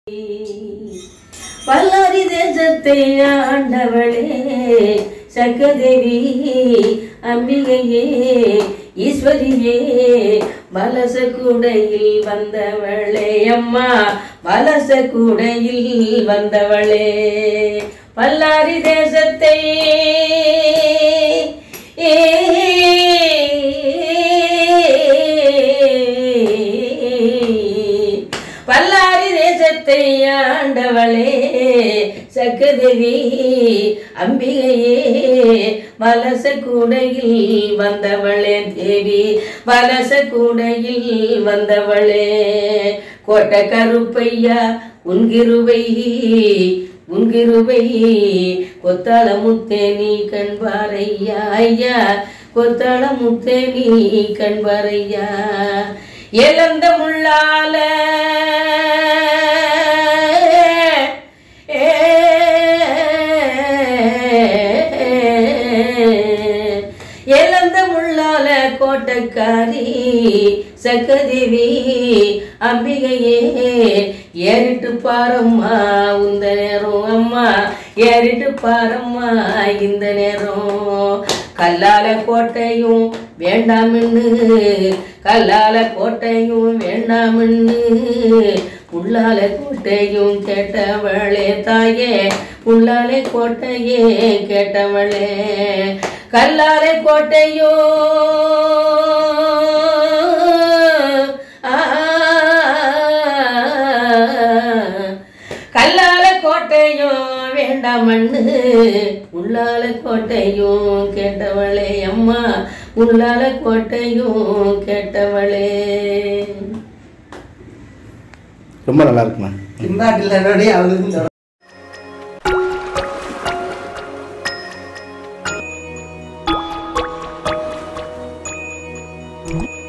பல்லாரி தேசத்தை ஆண்டவளே சக்கதேவி அம்பிகையே ஈஸ்வரியே வலச கூடையில் வந்தவளே அம்மா வலச கூடையில் வந்தவளே பல்லாரி தேசத்தை பல்லாரி தேசத்தை ஆண்டவளே சக்கதேவி அம்பிகையே வலச கூடையில் வந்தவளே தேவி வலச கூடையில் வந்தவளே கோட்டை கருப்பையா உன்கிருவை உன்கிருவை கொத்தாள முத்தே நீ கண்பாரையா ஐயா கொத்தாள முத்தே நீ கண்பாரையா இழந்த முள்ளால இழந்த முள்ளால கோட்டக்காரி சக்கதேவி அம்பிகையே ஏறிட்டு பாரம்மா உந்த நேரம் அம்மா ஏறிட்டு பாரம்மா இந்த நேரம் கல்லால கோட்டையும் வேண்டாம்னு கல்லால கோட்டையும் வேண்டாம்னு உள்ளால கோட்டையும் கேட்டவளே தாயே உள்ளால கோட்டையே கேட்டவளே கல்லால கோட்டையோ கல்லால கோட்டையும் வேண்டாம் மண்ணு உள்ளால கோட்டையும் கேட்டவளே அம்மா உள்ளால கோட்டையும் கேட்டவளே ரொம்ப நல்லா இருக்குண்ணா இம்பாட்டில் அவளுக்கு இந்த ம்